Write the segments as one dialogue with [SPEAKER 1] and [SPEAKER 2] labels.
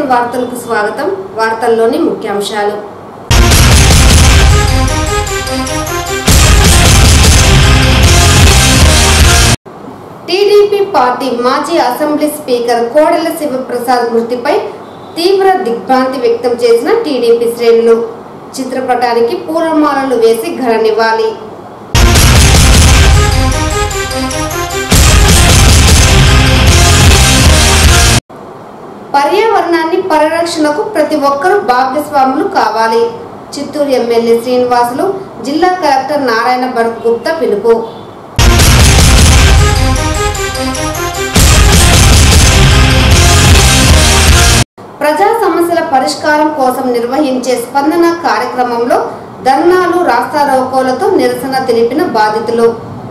[SPEAKER 1] వార్తలకు స్వాగతం వార్తల్లోని ముఖ్యాంశాలు టీడీపీ పార్టీ మాజీ అసెంబ్లీ స్పీకర్ కోడెల శివప్రసాద్ మృతిపై తీవ్ర దిగ్భ్రాంతి వ్యక్తం చేసిన టీడీపీ శ్రేణులు చిత్రపటానికి పూలమాలలు వేసి ఘననివ్వాలి పర్యావరణాన్ని పరిరక్షణకు ప్రతి ఒక్కరూ భాగస్వాములు కావాలి చిత్తూరు ఎమ్మెల్యే శ్రీనివాసులు జిల్లా కలెక్టర్ నారాయణ భరత్ గుప్తా పిలుపు ప్రజా సమస్యల పరిష్కారం కోసం నిర్వహించే స్పందన కార్యక్రమంలో ధర్నాలు రాస్తారోకోలతో నిరసన తెలిపిన బాధితులు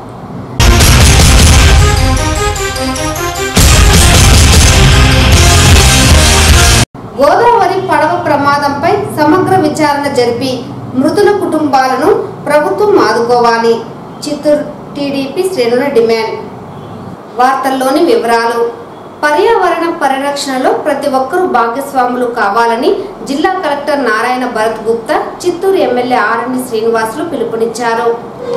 [SPEAKER 1] గోదావరి పడవ ప్రమాదంపై సమగ్ర విచారణ జరిపి మృతుల కుటుంబాలను ప్రభుత్వం ఆదుకోవాలి చిత్తూరు టీడీపీ శ్రేణుల డిమాండ్ వార్తల్లోని వివరాలు పర్యావరణ పరిరక్షణలో ప్రతి ఒక్కరూ భాగస్వాములు కావాలని జిల్లా collector Narayana Bharat Gupta Chittoor MLA RN Srinivasulu పిలుపునిచ్చారు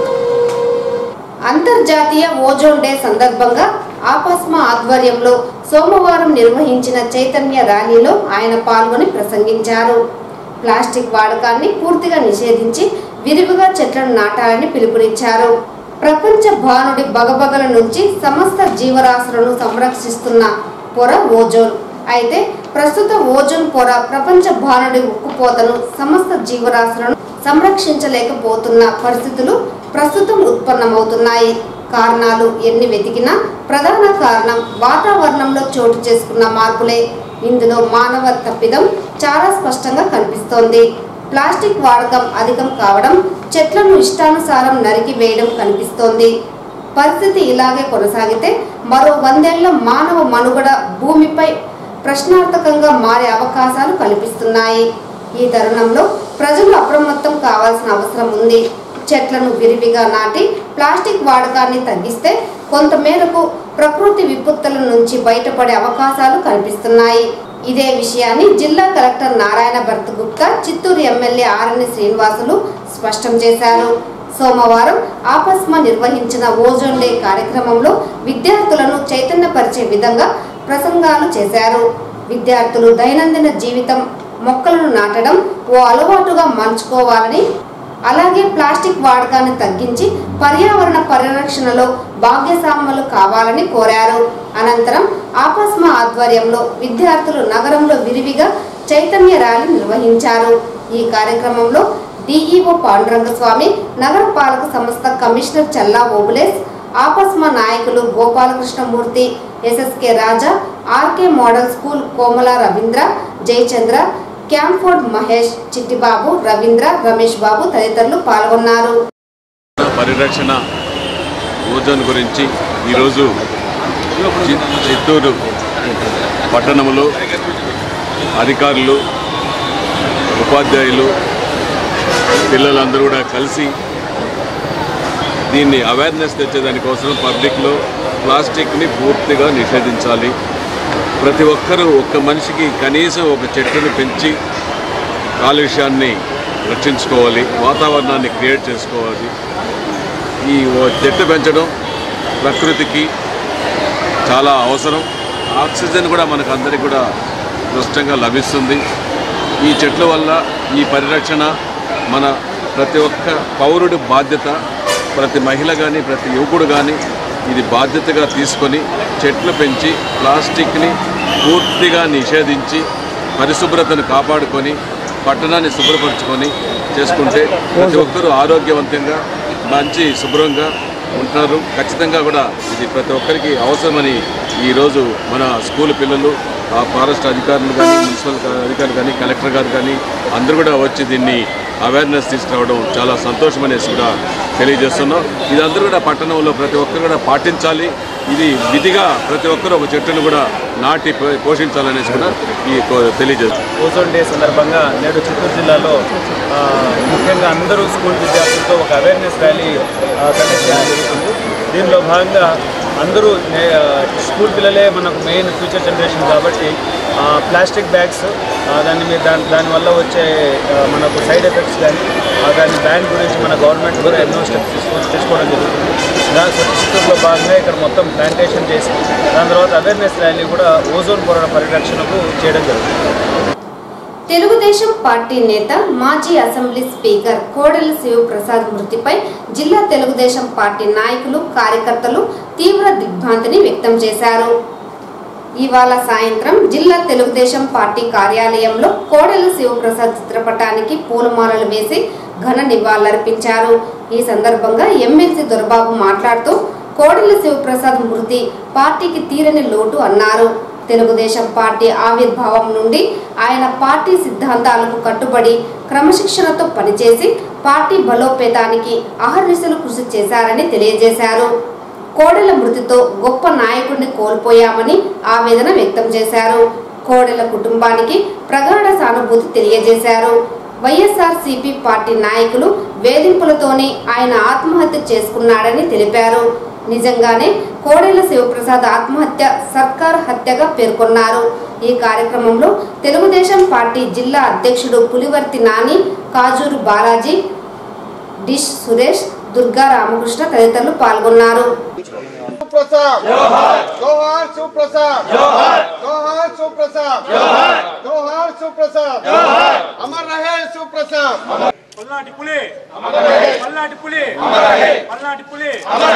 [SPEAKER 1] అంతర్జాతీయ ఓజోన్ డే సందర్భంగా ఆపాస్మా ఆధ్వర్యంలో సోమవారం నిర్వహించిన చైతన్య ర్యాలీలో ఆయన పాల్గొని ప్రసంగించారు ప్లాస్టిక్ వాడకాన్ని పూర్తిగా నిషేధించి విరివిగా చెట్లను నాటాలని పిలుపునిచ్చారు ప్రపంచ భానుడి బగబగల నుంచి సమస్త జీవరాశులను సంరక్షిస్తున్న పొర ఓజోన్ అయితే ప్రస్తుత ఓజోన్ పొర ప్రపంచ భానుడి ఉక్కుపోతను సమస్త జీవరాశులను సంరక్షించలేకపోతున్న పరిస్థితులు ప్రస్తుతం ఉత్పన్నమవుతున్నాయి కారణాలు ఎన్ని వెతికినా ప్రధాన కారణం వాతావరణంలో చోటు చేసుకున్న మార్పులే ఇందులో మానవ తప్పిదం చాలా స్పష్టంగా కనిపిస్తోంది ప్లాస్టిక్ వాడకం అధికం కావడం చెట్లను ఇష్టానుసారం నరికి వేయడం కనిపిస్తోంది పరిస్థితి ఇలాగే కొనసాగితే మరో వందేళ్ల మానవ మనుగడ భూమిపై ప్రశ్నార్థకంగా మారే అవకాశాలు కనిపిస్తున్నాయి ఈ తరుణంలో ప్రజలు అప్రమత్తం కావాల్సిన అవసరం ఉంది చెట్లను విరివిగా నాటి ప్లాస్టిక్ వాడకాన్ని తగ్గిస్తే కొంతమేరకు ప్రకృతి విపత్తుల నుంచి బయటపడే అవకాశాలు కనిపిస్తున్నాయి ఇదే విషయాన్ని జిల్లా collector Narayana Bharat Gupta Chittoor MLA RN Srinivasulu స్పష్టం చేశారు సోమవారం ఆపస్మ నిర్వహించిన ఓజోన్ డే కార్యక్రమంలో విద్యార్థులను చైతన్యపరిచే విధంగా ప్రసంగాలు చేశారు విద్యార్థులు దైనందిన జీవితం మొక్కలను నాటడం ఓ అలవాటుగా మలుచుకోవాలని అలాగే ప్లాస్టిక్ వాడకాన్ని తగ్గించి పర్యావరణ పరిరక్షణలో భాగ్యస్వాములు కావాలని కోరారు అనంతరం ఆపస్మ ఆధ్వర్యంలో విద్యార్థులు నగరంలో విరివిగా చైతన్య ర్యాలీ నిర్వహించారు ఈ కార్యక్రమంలో డిఈఓ పాండురంగస్వామి నగరపాలక సంస్థ కమిషనర్ చల్లా ఓబులేస్ ఆపస్మ నాయకులు Gopalakrishnamurthy SSK Raja RK model school Komala Ravindra Jayachandra Campford Mahesh Chittibabu Ravindra Ramesh Babu తదితరులు పాల్గొన్నారు
[SPEAKER 2] పరిరక్షణ ఓజోన్ గురించి ఈరోజు చి- చిత్తూరు పట్టణంలో అధికారులు ఉపాధ్యాయులు పిల్లలందరూ కూడా కలిసి దీన్ని అవేర్నెస్ తెచ్చేదానికోసం పబ్లిక్లో ప్లాస్టిక్ని పూర్తిగా నిషేధించాలి ప్రతి ఒక్కరూ ఒక్క మనిషికి కనీసం ఒక చెట్టును పెంచి కాలుష్యాన్ని రక్షించుకోవాలి వాతావరణాన్ని క్రియేట్ చేసుకోవాలి ఈ ఓ చెట్టు పెంచడం ప్రకృతికి చాలా అవసరం ఆక్సిజన్ కూడా మనకు అందరికీ కూడా స్పష్టంగా లభిస్తుంది ఈ చెట్ల వల్ల ఈ పరిరక్షణ మన ప్రతి ఒక్క పౌరుడి బాధ్యత ప్రతి మహిళ కానీ ప్రతి యువకుడు కానీ ఇది బాధ్యతగా తీసుకొని చెట్లు పెంచి ప్లాస్టిక్ని పూర్తిగా నిషేధించి పరిశుభ్రతను కాపాడుకొని పట్టణాన్ని శుభ్రపరచుకొని చేసుకుంటే ప్రతి ఒక్కరూ ఆరోగ్యవంతంగా మంచి శుభ్రంగా ఉంటున్నారు ఖచ్చితంగా కూడా ఇది ప్రతి ఒక్కరికి అవసరమని ఈరోజు మన స్కూల్ పిల్లలు ఆ ఫారెస్ట్ అధికారులు కానీ మున్సిపల్ అధికారులు కానీ కలెక్టర్ గారు కానీ అందరూ కూడా వచ్చి దీన్ని అవేర్నెస్ తీసుకురావడం చాలా సంతోషం అనేసి కూడా తెలియజేస్తున్నాం ఇదందరూ కూడా పట్టణంలో ప్రతి ఒక్కరు కూడా పాటించాలి ఇది విధిగా ప్రతి ఒక్కరు ఒక చెట్టును కూడా నాటి పో- పోషించాలనేసి కూడా ఈ కో- తెలియజేస్తున్నాం
[SPEAKER 3] ఓజోన్ డే సందర్భంగా నేడు చిత్తూరు జిల్లాలో ఆ, ముఖ్యంగా అందరూ స్కూల్ విద్యార్థులతో ఒక అవేర్నెస్ ర్యాలీ ఆ, కండక్ట్ చేయడం జరుగుతుంది దీనిలో భాగంగా అందరూ నే- ఆ, స్కూల్ పిల్లలే మనకు మెయిన్ ఫ్యూచర్ జనరేషన్ కాబట్టి ఆ, ప్లాస్టిక్ బ్యాగ్స్ ఆ, దాని మీద దాని దానివల్ల వచ్చే ఆ, మనకు సైడ్ ఎఫెక్ట్స్ కానీ ఆ, దాని బ్యాన్ గురించి మన గవర్నమెంట్ కూడా ఎన్నో స్టెప్స్ తీసుకో తీసుకోవడం జరుగుతుంది దాని స్వచ్ఛ చిత్తూరులో భాగంగా ఇక్కడ మొత్తం ప్లాంటేషన్ చేసి దాని తర్వాత అవేర్నెస్ ర్యాలీ కూడా ఓజోన్ పొర పరిరక్షణకు చేయడం జరుగుతుంది
[SPEAKER 1] తెలుగుదేశం పార్టీ నేత మాజీ అసెంబ్లీ స్పీకర్ కోడెల శివప్రసాద్ మృతిపై జిల్లా తెలుగుదేశం పార్టీ నాయకులు కార్యకర్తలు తీవ్ర దిగ్భ్రాంతిని వ్యక్తం చేశారు ఇవాళ సాయంత్రం జిల్లా తెలుగుదేశం పార్టీ కార్యాలయంలో కోడెల శివప్రసాద్ చిత్రపటానికి పూలమాలలు వేసి ఘన నివాళులర్పించారు ఈ సందర్భంగా ఎమ్మెల్సీ దొరబాబు మాట్లాడుతూ కోడెల శివప్రసాద్ మృతి పార్టీకి తీరని లోటు అన్నారు తెలుగుదేశం పార్టీ ఆవిర్భావం నుండి ఆయన పార్టీ సిద్ధాంతాలకు కట్టుబడి క్రమశిక్షణతో పనిచేసి పార్టీ బలోపేతానికి అహర్నిశలు కృషి చేశారని తెలియజేశారు కోడెల మృతితో గొప్ప నాయకుడిని కోల్పోయామని ఆవేదన వ్యక్తం చేశారు కోడెల కుటుంబానికి ప్రగాఢ సానుభూతి తెలియజేశారు వైఎస్ఆర్ సిపి పార్టీ నాయకులు వేధింపులతోనే ఆయన ఆత్మహత్య చేసుకున్నాడని తెలిపారు నిజంగానే కోడెల శివప్రసాద్ ఆత్మహత్య సర్కార్ హత్యగా పేర్కొన్నారు ఈ కార్యక్రమంలో తెలుగుదేశం పార్టీ జిల్లా అధ్యక్షుడు పులివర్తి నాని కాజూరు బాలాజీ డిష్ సురేష్ దుర్గా రామకృష్ణ తదితరులు పాల్గొన్నారు
[SPEAKER 4] सुप्रसाद जोहार जोहार सुप्रसाद जोहार जोहार सुप्रसाद जोहार जोहार सुप्रसाद जोहार अमर रहे सुप्रसाद
[SPEAKER 5] పల్నాటి పులి పల్నాటి పులి పల్నాటి పులి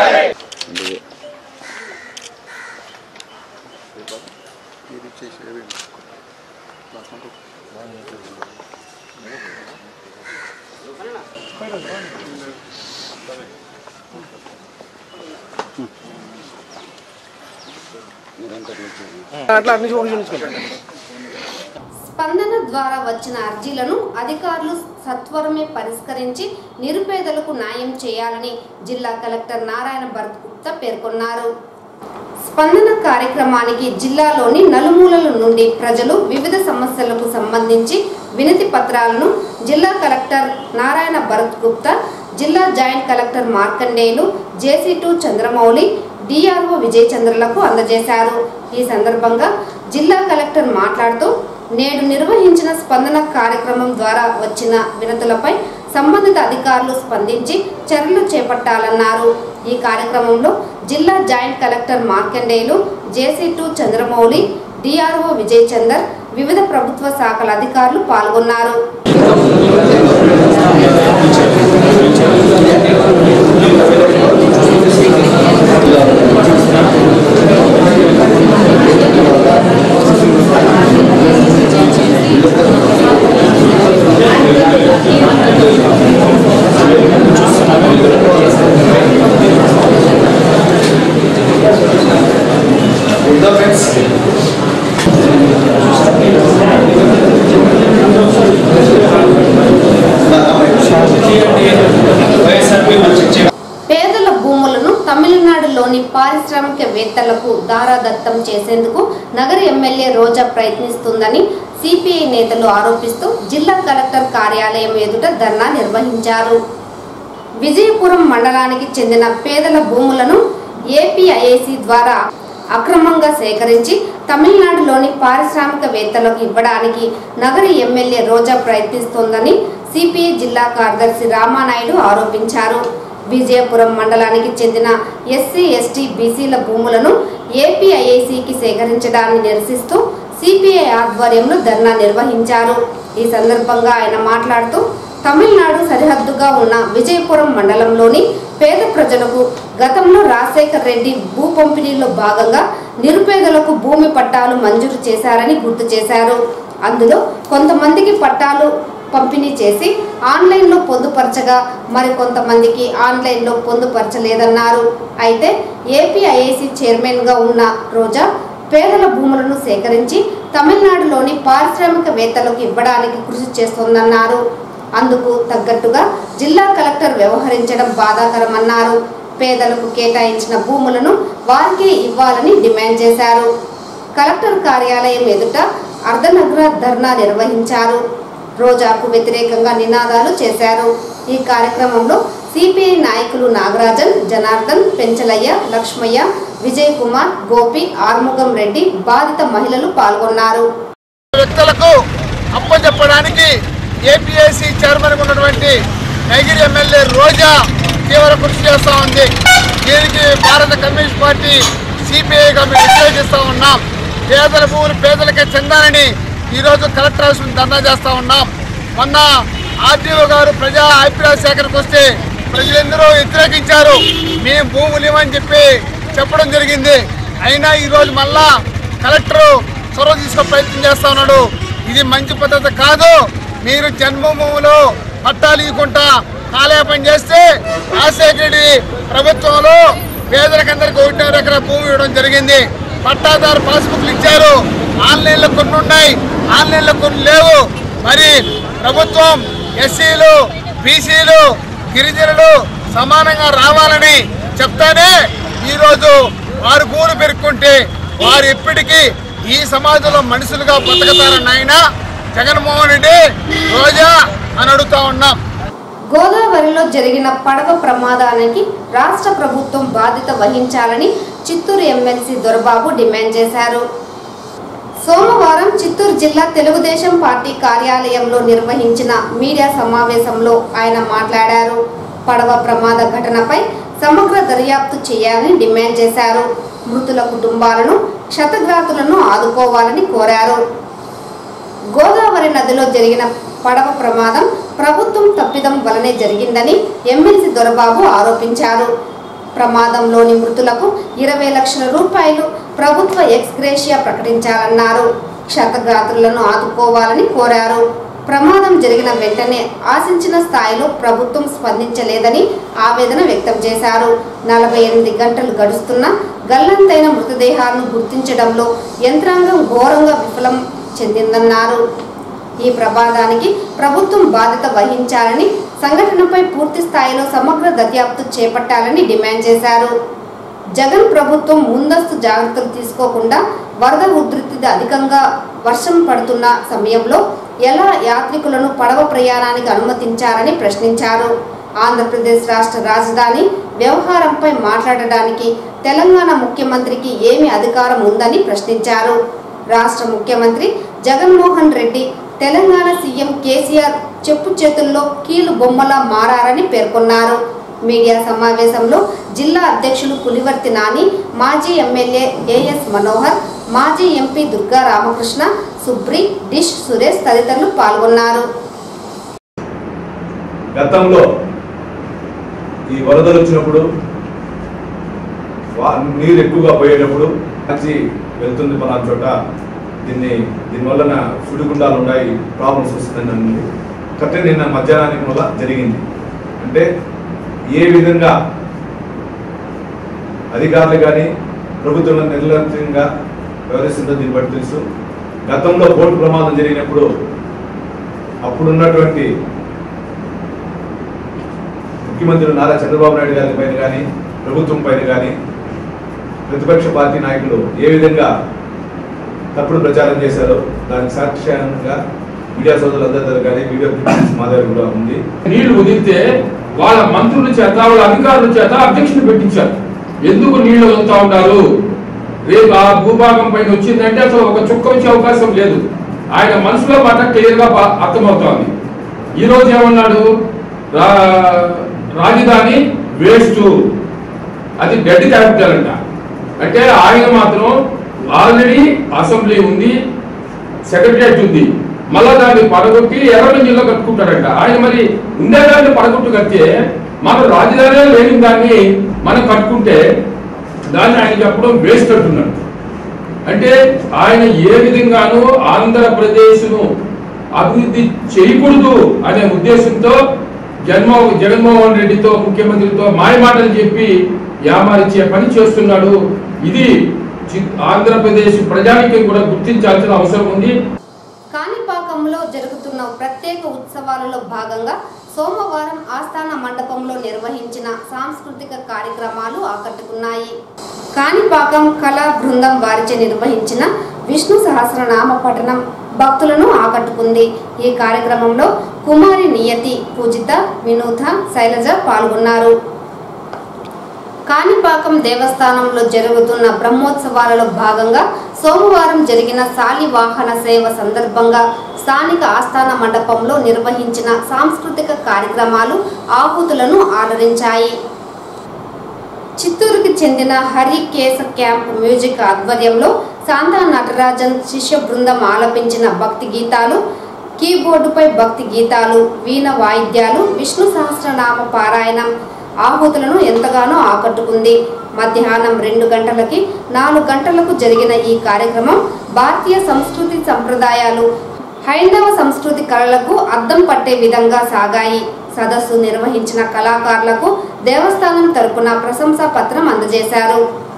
[SPEAKER 1] స్పందన ద్వారా వచ్చిన అర్జీలను అధికారులు సత్వరమే పరిష్కరించి నిరుపేదలకు న్యాయం చేయాలని జిల్లా కలెక్టర్ నారాయణ భరత్ గుప్తా పేర్కొన్నారు స్పందన కార్యక్రమానికి జిల్లాలోని నలుమూలల నుండి ప్రజలు వివిధ సమస్యలకు సంబంధించి వినతి పత్రాలను జిల్లా కలెక్టర్ నారాయణ భరత్ గుప్తా జిల్లా joint collector Markandeyulu JC two Chandramouli DRO Vijay చంద్రలకు అందజేశారు ఈ సందర్భంగా జిల్లా కలెక్టర్ మాట్లాడుతూ నేడు నిర్వహించిన స్పందన కార్యక్రమం ద్వారా వచ్చిన వినతులపై సంబంధిత అధికారులు స్పందించి చర్యలు చేపట్టాలన్నారు ఈ కార్యక్రమంలో జిల్లా joint collector Markandeyulu JC two Chandramouli DRO Vijay Chander వివిధ ప్రభుత్వ శాఖల అధికారులు పాల్గొన్నారు పేదల భూములను తమిళనాడులోని పారిశ్రామికవేత్తలకు దారాదత్తం చేసేందుకు నగర ఎమ్మెల్యే రోజా ప్రయత్నిస్తుందని సిపిఐ నేతలు ఆరోపిస్తూ జిల్లా కలెక్టర్ కార్యాలయం ఎదుట ధర్నా నిర్వహించారు విజయపురం మండలానికి చెందిన పేదల భూములను ఏపీఐఏసీ ద్వారా అక్రమంగా సేకరించి తమిళనాడులోని పారిశ్రామికవేత్తలకు ఇవ్వడానికి నగర ఎమ్మెల్యే రోజా ప్రయత్నిస్తోందని సిపిఐ జిల్లా కార్యదర్శి రామానాయుడు ఆరోపించారు విజయపురం మండలానికి చెందిన ఎస్సీ ఎస్టీ బీసీల భూములను ఏపీఐఐసికి సేకరించడాన్ని నిరసిస్తూ సిపిఐ ఆధ్వర్యంలో ధర్నా నిర్వహించారు ఈ సందర్భంగా ఆయన మాట్లాడుతూ తమిళనాడు సరిహద్దుగా ఉన్న విజయపురం మండలంలోని పేద ప్రజలకు గతంలో రాజశేఖర్ రెడ్డి భూ పంపిణీలో భాగంగా నిరుపేదలకు భూమి పట్టాలు మంజూరు చేశారని గుర్తు చేశారు అందులో కొంతమందికి పట్టాలు పంపిణీ చేసి ఆన్లైన్లో పొందుపరచగా మరి కొంతమందికి ఆన్లైన్లో పొందుపరచలేదన్నారు అయితే ఏపీఐఏసీ చైర్మన్గా ఉన్న రోజా పేదల భూములను సేకరించి తమిళనాడులోని పారిశ్రామికవేత్తలకు ఇవ్వడానికి కృషి చేస్తోందన్నారు అందుకు తగ్గట్టుగా జిల్లా కలెక్టర్ వ్యవహరించడం బాధాకరమన్నారు పేదలకు కేటాయించిన భూములను వారికే ఇవ్వాలని డిమాండ్ చేశారు కలెక్టర్ కార్యాలయం ఎదుట అర్ధనగర ధర్నా నిర్వహించారు రోజాకు వ్యతిరేకంగా నినాదాలు చేశారు ఈ కార్యక్రమంలో సిపిఐ నాయకులు నాగరాజన్ జనార్దన్ పెంచలయ్య లక్ష్మయ్య విజయ్ కుమార్ గోపి ఆర్ముగం రెడ్డి బాధిత మహిళలు పాల్గొన్నారు
[SPEAKER 4] వ్యక్తులకు అప్పచెప్పడానికి ఏపీఐసి చైర్మన్ ఉన్నటువంటి నైగిరి ఎమ్మెల్యే రోజా తీవ్ర కృషి చేస్తూ ఉంది దీనికి భారత కమ్యూనిస్ట్ పార్టీ సిపిఐగా మేము వ్యతిరేకిస్తూ ఉన్నాం పేదల భూములు పేదలకే చెందాలని ఈరోజు కలెక్టర్ హౌస్ ముందు ధర్నా చేస్తూ ఉన్నాం మొన్న ఆర్టీఓ గారు ప్రజా అభిప్రాయ సేకరణకు వస్తే ప్రజలందరూ వ్యతిరేకించారు మేము భూములు ఇవ్వని చెప్పి చెప్పడం జరిగింది అయినా ఈరోజు మళ్ళా కలెక్టర్ చొరవ తీసుకునే ప్రయత్నం చేస్తా ఉన్నాడు ఇది మంచి పద్ధతి కాదు మీరు జన్మభూములు పట్టాలు ఇవ్వకుండా కాలేపం చేస్తే రాజశేఖరెడ్డి ప్రభుత్వంలో పేదలకందరికీ ఒకటిన్నర ఎకరా భూమి ఇవ్వడం జరిగింది పట్టాదారు పాస్బుక్లు ఇచ్చారు ఆన్లైన్లో కొన్ని ఉన్నాయి ఆన్లైన్లో కొన్ని లేవు మరి ప్రభుత్వం ఎస్సీలు బీసీలు గిరిజనులు సమానంగా రావాలని చెప్తానే ఈరోజు వారు భూములు పెరుక్కుంటే వారు ఎప్పటికీ ఈ సమాజంలో మనుషులుగా బతుకుతారని ఆయన జగన్మోహన్ రెడ్డి రోజా అని అడుగుతా ఉన్నాం
[SPEAKER 1] గోదావరిలో జరిగిన పడవ ప్రమాదానికి రాష్ట్ర ప్రభుత్వం బాధ్యత వహించాలని చిత్తూరు ఎమ్మెల్సీ దొరబాబు డిమాండ్ చేశారు సోమవారం చిత్తూరు జిల్లా తెలుగుదేశం పార్టీ కార్యాలయంలో నిర్వహించిన మీడియా సమావేశంలో ఆయన మాట్లాడారు పడవ ప్రమాద ఘటనపై సమగ్ర దర్యాప్తు చేయాలని డిమాండ్ చేశారు మృతుల కుటుంబాలను క్షతగాతులను ఆదుకోవాలని కోరారు గోదావరి నదిలో జరిగిన పడవ ప్రమాదం ప్రభుత్వం తప్పిదం వలనే జరిగిందని ఎమ్మెల్సీ దొరబాబు ఆరోపించారు ప్రమాదంలోని మృతులకు ఇరవై లక్షల రూపాయలు ప్రభుత్వ ఎక్స్గ్రేషియా ప్రకటించాలన్నారు క్షతగాత్రులను ఆదుకోవాలని కోరారు ప్రమాదం జరిగిన వెంటనే ఆశించిన స్థాయిలో ప్రభుత్వం స్పందించలేదని ఆవేదన వ్యక్తం చేశారు నలభై ఎనిమిది గంటలు గడుస్తున్నా గల్లంతైన మృతదేహాలను గుర్తించడంలో యంత్రాంగం ఘోరంగా విఫలం చెందిందన్నారు ఈ ప్రమాదానికి ప్రభుత్వం బాధ్యత వహించాలని సంఘటనపై పూర్తి స్థాయిలో సమగ్ర దర్యాప్తు చేపట్టాలని డిమాండ్ చేశారు జగన్ ప్రభుత్వం ముందస్తు జాగ్రత్తలు తీసుకోకుండా వరద ఉధృతి అధికంగా వర్షం పడుతున్న సమయంలో ఎలా యాత్రికులను పడవ ప్రయాణానికి అనుమతించారని ప్రశ్నించారు ఆంధ్రప్రదేశ్ రాష్ట్ర రాజధాని వ్యవహారంపై మాట్లాడడానికి తెలంగాణ ముఖ్యమంత్రికి ఏమి అధికారం ఉందని ప్రశ్నించారు రాష్ట్ర ముఖ్యమంత్రి జగన్మోహన్ రెడ్డి తెలంగాణ సీఎం కేసీఆర్ చెప్పు చేతుల్లో కీలు బొమ్మలా మారారని పేర్కొన్నారు మీడియా సమావేశంలో జిల్లా అధ్యక్షులు పులివర్తి నాని మాజీ ఎమ్మెల్యే ఏఎస్ మనోహర్ మాజీ ఎంపీ దుర్గా రామకృష్ణ సుబ్రి డిష్ సురేష్ తదితరులు పాల్గొన్నారు
[SPEAKER 6] గతంలో ఈ వరదలు వచ్చినప్పుడు వా- నీరు ఎక్కువగా పోయేటప్పుడు మంచి వెళ్తుంది పలానా చోట దీన్ని దీనివల్ల సుడిగుండాలు ఉన్నాయి ప్రాబ్లమ్స్ వస్తుందని అన్నది కరెక్ట్ నిన్న మధ్యాహ్నానికి వల్ల జరిగింది అంటే ఏ విధంగా అధికారులు కానీ ప్రభుత్వం నిర్లక్ష్యంగా వ్యవహరిస్తుందో దీన్ని బట్టి తెలుసు గతంలో బోటు ప్రమాదం జరిగినప్పుడు అప్పుడున్నటువంటి ముఖ్యమంత్రి నారా చంద్రబాబు నాయుడు గారి పైన కానీ ప్రభుత్వం పైన కానీ ప్రతిపక్ష పార్టీ నాయకులు ఏ విధంగా తప్పుడు ప్రచారం చేశారో దానికి సాక్ష్యంగా మీడియా సోదరులందరి దగ్గర కానీ వీడియో క్లిప్పింగ్స్ మా దగ్గర కూడా ఉంది
[SPEAKER 7] నీళ్లు వదిలితే వాళ్ళ మంత్రుల చేత వాళ్ళ అధికారుల చేత అధ్యక్షులు పెట్టించారు ఎందుకు నీళ్లు వదులుతా ఉంటారు రేపు ఆ భూభాగం పైన వచ్చిందంటే అసలు ఒక చుక్క వచ్చే అవకాశం లేదు ఆయన మనసులో మాట క్లియర్ గా బా- అర్థమవుతోంది ఈ రోజు ఏమన్నాడు రా- రాజధాని వేస్ట్ అది డెడ్ క్యాపిటల్ అంట అంటే ఆయన మాత్రం ఆల్రెడీ అసెంబ్లీ ఉంది సెక్రటరియట్ ఉంది మళ్ళా దాన్ని పడగొట్టి ఎర్రమంజిల్లో కట్టుకుంటాడంట ఆయన మరి ఉండేదాన్ని పడగొట్టు కడితే మనం రాజధాని లేని దాన్ని మనం కట్టుకుంటే దాన్ని ఆయన చెప్పడం వేస్ట్ అంటున్నాడు అంటే ఆయన ఏ విధంగానూ ఆంధ్రప్రదేశ్ను అభివృద్ధి చేయకూడదు అనే ఉద్దేశంతో జన్మో జగన్మోహన్ రెడ్డితో ముఖ్యమంత్రితో మాయ మాటలు చెప్పి యామారిచ్చే పని చేస్తున్నాడు ఇది చి- ఆంధ్రప్రదేశ్ ప్రజానికం కూడా గుర్తించాల్సిన అవసరం ఉంది
[SPEAKER 1] కాణిపాకంలో జరుగుతున్న ప్రత్యేక ఉత్సవాలలో భాగంగా సోమవారం ఆస్థాన మండపంలో నిర్వహించిన సాంస్కృతిక కార్యక్రమాలు ఆకట్టుకున్నాయి కాణిపాకం కళా బృందం వారిచే నిర్వహించిన విష్ణు సహస్రనామ పఠనం భక్తులను ఆకట్టుకుంది ఈ కార్యక్రమంలో కుమారి నియతి పూజిత వినూత శైలజ పాల్గొన్నారు కాణిపాకం దేవస్థానంలో జరుగుతున్న బ్రహ్మోత్సవాలలో భాగంగా సోమవారం జరిగిన సాలి వాహన సేవ సందర్భంగా స్థానిక ఆస్థాన మండపంలో నిర్వహించిన సాంస్కృతిక కార్యక్రమాలు ఆహుతులను ఆదరించాయి చిత్తూరుకి చెందిన హరి కేశ క్యాంప్ మ్యూజిక్ ఆధ్వర్యంలో శాంతా నటరాజన్ శిష్య బృందం ఆలపించిన భక్తి గీతాలు కీబోర్డుపై భక్తి గీతాలు వీణ వాయిద్యాలు విష్ణు సహస్రనామ పారాయణం ఆహుతులను ఎంతగానో ఆకట్టుకుంది మధ్యాహ్నం రెండు గంటలకి నాలుగు గంటలకు జరిగిన ఈ కార్యక్రమం భారతీయ సంస్కృతి సంప్రదాయాలు హైందవ సంస్కృతి కళలకు అద్దం పట్టే విధంగా సాగాయి సదస్సు నిర్వహించిన కళాకారులకు దేవస్థానం తరపున ప్రశంసా పత్రం అందజేశారు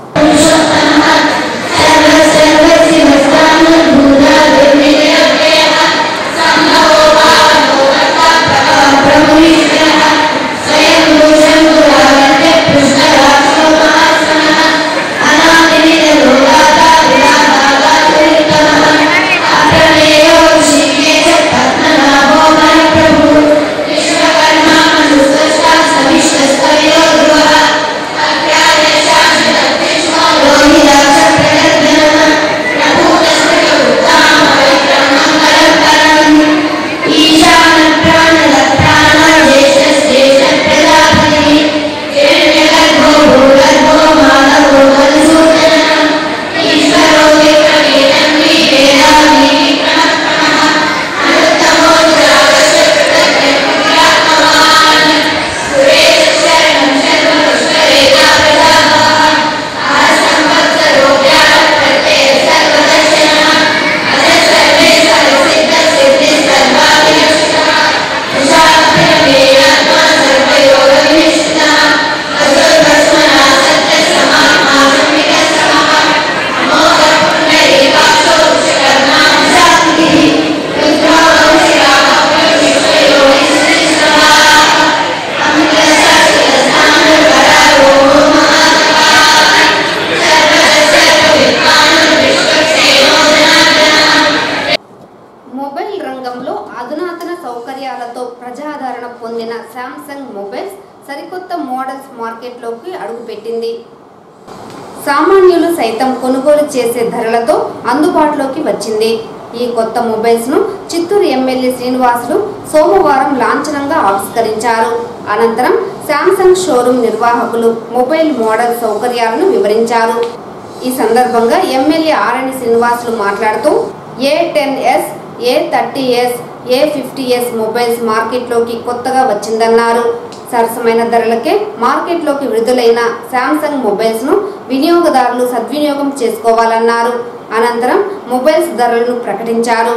[SPEAKER 1] మొబైల్ రంగంలో అధునాతన సౌకర్యాలతో ప్రజాదరణ పొందిన శాంసంగ్ మొబైల్స్ సరికొత్త మోడల్స్ మార్కెట్లోకి అడుగుపెట్టింది సామాన్యులు సైతం కొనుగోలు చేసే ధరలతో అందుబాటులోకి వచ్చింది ఈ కొత్త మొబైల్స్ ను చిత్తూరు ఎమ్మెల్యే శ్రీనివాసులు సోమవారం లాంఛనంగా ఆవిష్కరించారు అనంతరం శాంసంగ్ షోరూం నిర్వాహకులు మొబైల్ మోడల్ సౌకర్యాలను వివరించారు ఈ సందర్భంగా ఎమ్మెల్యే ఆరణి శ్రీనివాసులు మాట్లాడుతూ A ten S A thirty S A fifty S mobiles మార్కెట్లోకి కొత్తగా వచ్చిందన్నారు సరసమైన ధరలకే మార్కెట్లోకి విడుదలైన శాంసంగ్ మొబైల్స్ ను వినియోగదారులు సద్వినియోగం చేసుకోవాలన్నారు అనంతరం మొబైల్స్ ధరలను ప్రకటించారు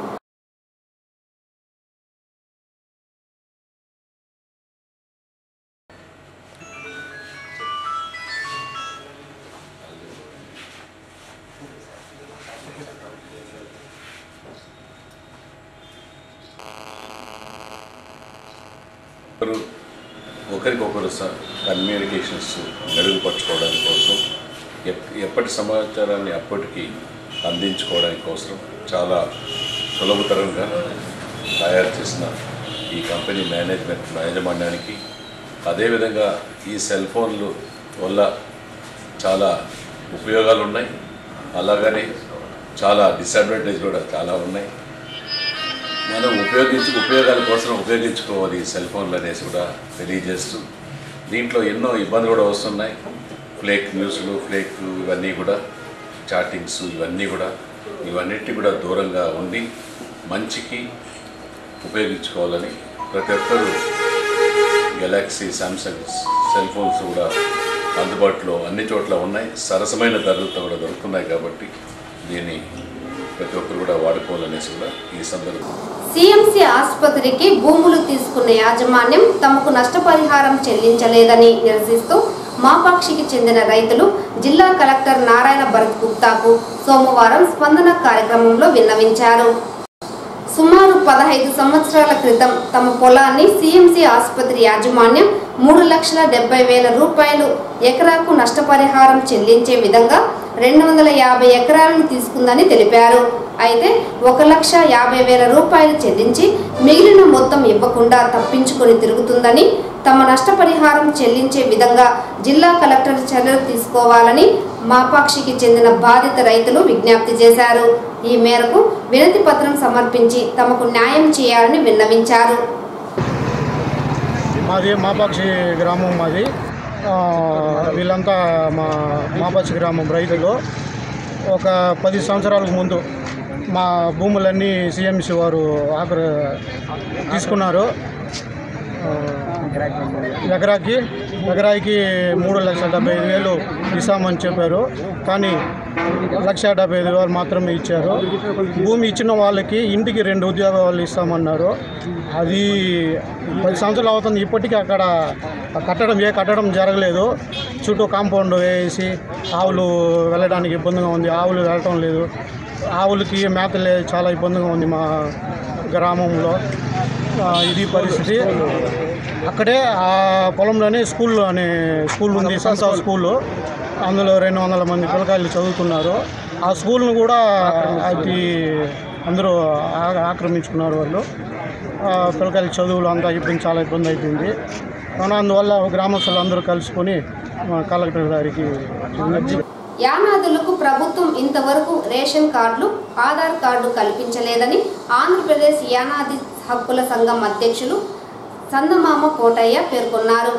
[SPEAKER 2] ఒకరు ఒకరికొకరు స కమ్యూనికేషన్స్ మెరుగుపరచుకోవడానికి కోసం ఎప్- ఎప్పటి సమాచారాన్ని అప్పటికి అందించుకోవడానికి కోసం చాలా సులభతరంగా తయారు చేసిన ఈ కంపెనీ మేనేజ్మెంట్ యాజమాన్యానికి అదేవిధంగా ఈ సెల్ ఫోన్లు వల్ల చాలా ఉపయోగాలు ఉన్నాయి అలాగనే చాలా డిసడ్వాంటేజ్ కూడా చాలా ఉన్నాయి మనం ఉపయోగించి ఉపయోగాల కోసం ఉపయోగించుకోవాలి ఈ సెల్ ఫోన్లు అనేసి కూడా తెలియజేస్తూ దీంట్లో ఎన్నో ఇబ్బందులు కూడా వస్తున్నాయి ఫ్లేక్ న్యూస్లు ఫ్లేక్ ఇవన్నీ కూడా చాటింగ్స్ ఇవన్నీ కూడా ఇవన్నిటి కూడా దూరంగా ఉండి మంచికి ఉపయోగించుకోవాలని ప్రతి ఒక్కరూ గెలాక్సీ శాంసంగ్ సెల్ ఫోన్స్ కూడా అందుబాటులో అన్ని చోట్ల ఉన్నాయి సరసమైన ధరలతో కూడా దొరుకుతున్నాయి కాబట్టి దీన్ని ప్రతి ఒక్కరు కూడా వాడుకోవాలనేసి కూడా ఈ సందర్భంగా
[SPEAKER 1] సిఎంసి ఆసుపత్రికి భూములు తీసుకున్న యాజమాన్యం తమకు నష్టపరిహారం చెల్లించలేదని నిరసిస్తూ మాపాక్షికి చెందిన రైతులు జిల్లా కలెక్టర్ నారాయణ భరత్ గుప్తాకు సోమవారం స్పందన కార్యక్రమంలో విన్నవించారు సుమారు పదహైదు సంవత్సరాల క్రితం తమ పొలాన్ని సిఎంసి ఆసుపత్రి యాజమాన్యం మూడు లక్షల డెబ్బై వేల రూపాయలు ఎకరాకు నష్టపరిహారం చెల్లించే విధంగా రెండు వందల యాభై ఎకరాలను తీసుకుందని తెలిపారు అయితే ఒక లక్ష యాభై వేల రూపాయలు చెల్లించి మిగిలిన మొత్తం మొత్తం ఇవ్వకుండా తప్పించుకొని తిరుగుతుందని తమ నష్టపరిహారం చెల్లించే విధంగా జిల్లా కలెక్టర్ చర్యలు తీసుకోవాలని మాపాక్షికి చెందిన బాధిత రైతులు విజ్ఞప్తి చేశారు ఈ మేరకు వినతి పత్రం సమర్పించి తమకు న్యాయం చేయాలని విన్నవించారు
[SPEAKER 8] మాది మాపాక్షి గ్రామం మాది ఆ, వీళ్ళంతా మా మాపాక్షి గ్రామం రైతులు ఒక పది సంవత్సరాలకు ముందు మా భూములన్నీ సిఎంసి వారు ఆఖరి తీసుకున్నారు ఆ, ఎకరాకి ఎకరాకి మూడు లక్షల డెబ్బై ఐదు వేలు ఇస్తామని చెప్పారు కానీ లక్ష డెబ్బై ఐదు వేలు మాత్రమే ఇచ్చారు భూమి ఇచ్చిన వాళ్ళకి ఇంటికి రెండు ఉద్యోగాలు ఇస్తామన్నారు అది పది సంవత్సరాలు అవుతుంది ఇప్పటికీ అక్కడ కట్టడం ఏ కట్టడం జరగలేదు చుట్టూ కాంపౌండ్ వేసి ఆవులు వెళ్ళడానికి ఇబ్బందిగా ఉంది ఆవులు వెళ్ళటం లేదు ఆవులకి మేత లేదు చాలా ఇబ్బందిగా ఉంది మా గ్రామంలో ఆ, ఇది పరిస్థితి అక్కడే ఆ పొలంలోనే స్కూల్ అనే స్కూల్ ఉంది సంస్థ స్కూల్ అందులో రెండు వందల మంది పిల్లకాయలు చదువుతున్నారు ఆ స్కూల్ను కూడా అది అందరూ ఆ- ఆక్రమించుకున్నారు వాళ్ళు ఆ పిల్లకాయల చదువులు అంతా ఇబ్బంది చాలా ఇబ్బంది అయిపోయింది కానీ అందువల్ల గ్రామస్తులు అందరూ కలుసుకొని మా కలెక్టర్ గారికి విజ్ఞప్తి
[SPEAKER 1] యానాదులకు ప్రభుత్వం ఇంతవరకు రేషన్ కార్డులు ఆధార్ కార్డు కల్పించలేదని ఆంధ్రప్రదేశ్ యానాది హక్కుల సంఘం అధ్యక్షులు సందమామ కోటయ్య పేర్కొన్నారు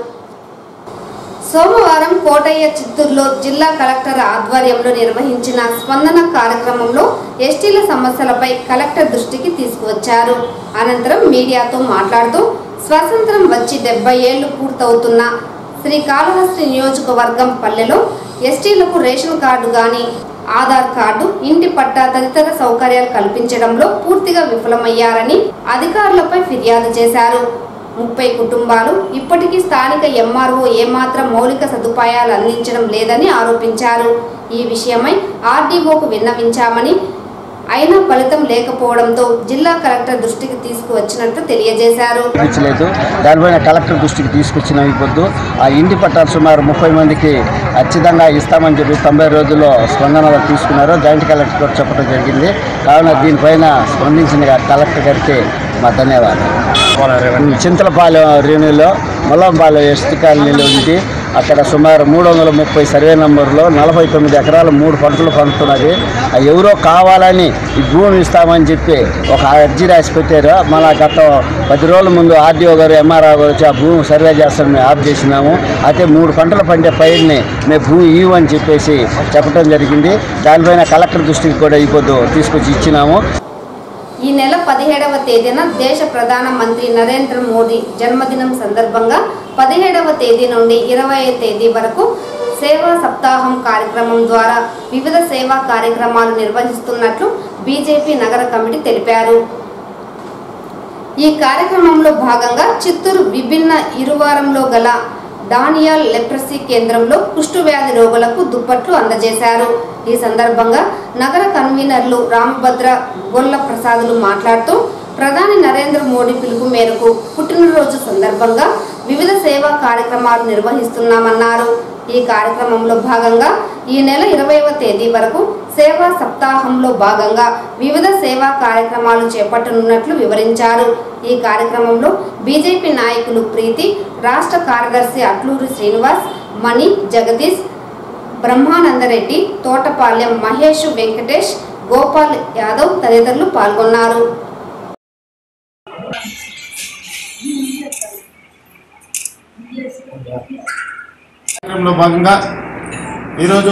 [SPEAKER 1] సోమవారం కోటయ్య చిత్తూరులో జిల్లా కలెక్టర్ ఆధ్వర్యంలో నిర్వహించిన స్పందన కార్యక్రమంలో ఎస్టీల సమస్యలపై కలెక్టర్ దృష్టికి తీసుకువచ్చారు అనంతరం మీడియాతో మాట్లాడుతూ స్వాతంత్రం వచ్చి డెబ్బై ఏళ్లు పూర్తవుతున్న శ్రీకాళహస్తి నియోజకవర్గం పల్లెలో ఎస్టీలకు రేషన్ కార్డు గాని ఆధార్ కార్డు ఇంటి పట్టా తదితర సౌకర్యాలు కల్పించడంలో పూర్తిగా విఫలమయ్యారని అధికారులపై ఫిర్యాదు చేశారు ముప్పై కుటుంబాలు ఇప్పటికీ స్థానిక ఎంఆర్ఓ ఏమాత్రం మౌలిక సదుపాయాలు అందించడం లేదని ఆరోపించారు ఈ విషయమై ఆర్డీఓకు విన్నవించామని అయినా ఫలితం లేకపోవడంతో జిల్లా కలెక్టర్ దృష్టికి తీసుకువచ్చినట్లు తెలియజేశారు
[SPEAKER 9] ఇచ్చలేదు దానిపైన కలెక్టర్ దృష్టికి తీసుకొచ్చిన ఈ పొద్దు ఆ ఇంటి పట్టాలు సుమారు ముప్పై మందికి ఖచ్చితంగా ఇస్తామని చెప్పి తొంభై రోజుల్లో స్పందనలు తీసుకున్నారు జాయింట్ కలెక్టర్ గారు చెప్పడం జరిగింది కావున దీనిపైన స్పందించిన కలెక్టర్ గారికి మా ధన్యవాదాలు చింతలపాలెం రేణులో ముల్లంపాలెం ఎస్టీ కాలనీలో ఉంది అక్కడ సుమారు మూడు వందల ముప్పై సర్వే నంబర్లో నలభై తొమ్మిది ఎకరాలు మూడు పంటలు పండుతున్నది ఆ ఎవరో కావాలని ఈ భూమి ఇస్తామని చెప్పి ఒక అర్జీ రాసి పెట్టారు మన గత పది రోజుల ముందు ఆర్డీఓ గారు ఎంఆర్ఓ గారు వచ్చి ఆ భూమి సర్వే చేస్తామని మేము ఆఫ్ చేసినాము అయితే మూడు పంటలు పండే పైరుని మేము భూమి ఇవ్వని చెప్పేసి చెప్పడం జరిగింది దానిపైన కలెక్టర్ దృష్టికి కూడా ఈ పొద్దు తీసుకొచ్చి ఇచ్చినాము
[SPEAKER 1] ఈ నెల పదిహేడవ తేదీన దేశ ప్రధాన మంత్రి నరేంద్ర మోదీ జన్మదినం సందర్భంగా పదిహేడవ తేదీ నుండి ఇరవై తేదీ వరకు సేవా సప్తాహం కార్యక్రమం ద్వారా వివిధ సేవా కార్యక్రమాలు నిర్వహిస్తున్నట్లు బీజేపీ నగర కమిటీ తెలిపారు ఈ కార్యక్రమంలో భాగంగా చిత్తూరు విభిన్న ఇరువారంలో గల డానియాల్ లెప్రసీ కేంద్రంలో కుష్టు వ్యాధి రోగులకు దుప్పట్లు అందజేశారు ఈ సందర్భంగా నగర కన్వీనర్లు రామభద్ర గొల్ల ప్రసాదులు మాట్లాడుతూ ప్రధాని నరేంద్ర మోడీ పిలుపు మేరకు పుట్టినరోజు సందర్భంగా వివిధ సేవా కార్యక్రమాలు నిర్వహిస్తున్నామన్నారు ఈ కార్యక్రమంలో భాగంగా ఈ నెల ఇరవైవ తేదీ వరకు సేవా సప్తాహంలో భాగంగా వివిధ సేవా కార్యక్రమాలు చేపట్టనున్నట్లు వివరించారు ఈ కార్యక్రమంలో బీజేపీ నాయకులు ప్రీతి రాష్ట్ర కార్యదర్శి అట్లూరి శ్రీనివాస్ మణి జగదీష్ బ్రహ్మానందరెడ్డి తోటపాలెం మహేష్ వెంకటేష్ గోపాల్ యాదవ్ తదితరులు పాల్గొన్నారు
[SPEAKER 4] కార్యక్రమంలో భాగంగా ఈరోజు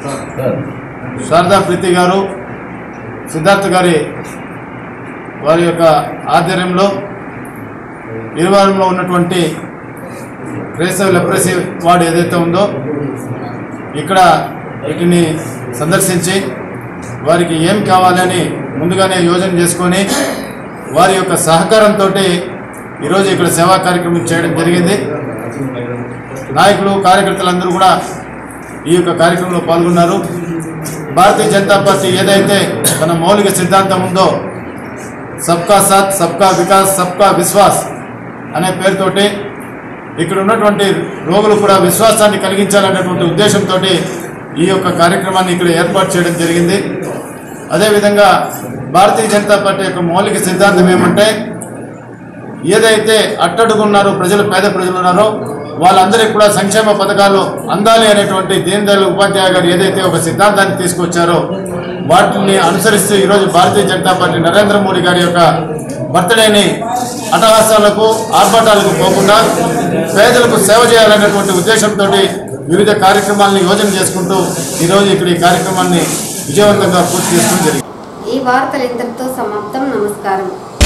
[SPEAKER 4] శారదా ప్రీతి గారు సిద్ధార్థ్ గారి వారి యొక్క ఆధ్వర్యంలో ఇరువారంలో ఉన్నటువంటి క్రైస్తవ లెప్రసీ వార్డు ఏదైతే ఉందో ఇక్కడ వీటిని సందర్శించి వారికి ఏం కావాలని ముందుగానే యోజన చేసుకొని వారి యొక్క సహకారంతో ఈరోజు ఇక్కడ సేవా కార్యక్రమం చేయడం జరిగింది నాయకులు కార్యకర్తలందరూ కూడా ఈ యొక్క కార్యక్రమంలో పాల్గొన్నారు భారతీయ జనతా పార్టీ ఏదైతే తన మౌలిక సిద్ధాంతం ఉందో సబ్కా సాత్ సబ్కా వికాస్ సబ్కా విశ్వాస్ అనే పేరుతోటి ఇక్కడ ఉన్నటువంటి రోగులు కూడా విశ్వాసాన్ని కలిగించాలనేటువంటి ఉద్దేశంతో ఈ యొక్క కార్యక్రమాన్ని ఇక్కడ ఏర్పాటు చేయడం జరిగింది అదేవిధంగా భారతీయ జనతా పార్టీ యొక్క మౌలిక సిద్ధాంతం ఏమంటే ఏదైతే అట్టడుగున్నారో ప్రజలు పేద ప్రజలు ఉన్నారో వాళ్ళందరికీ కూడా సంక్షేమ పథకాలు అందాలి అనేటువంటి దీన్ దయాళ్ ఉపాధ్యాయ గారు ఏదైతే ఒక సిద్ధాంతాన్ని తీసుకొచ్చారో వాటిని అనుసరిస్తూ ఈరోజు భారతీయ జనతా పార్టీ నరేంద్ర మోడీ గారి యొక్క బర్త్డేని అటహాసాలకు ఆర్భాటాలకు పోకుండా పేదలకు సేవ చేయాలనేటువంటి ఉద్దేశంతో వివిధ కార్యక్రమాలను యోజన చేసుకుంటూ ఈరోజు ఇక్కడ ఈ కార్యక్రమాన్ని విజయవంతంగా పూర్తి చేసుకోవడం జరిగింది
[SPEAKER 1] ఈ వార్తలు ఇంతటితో సమాప్తం నమస్కారం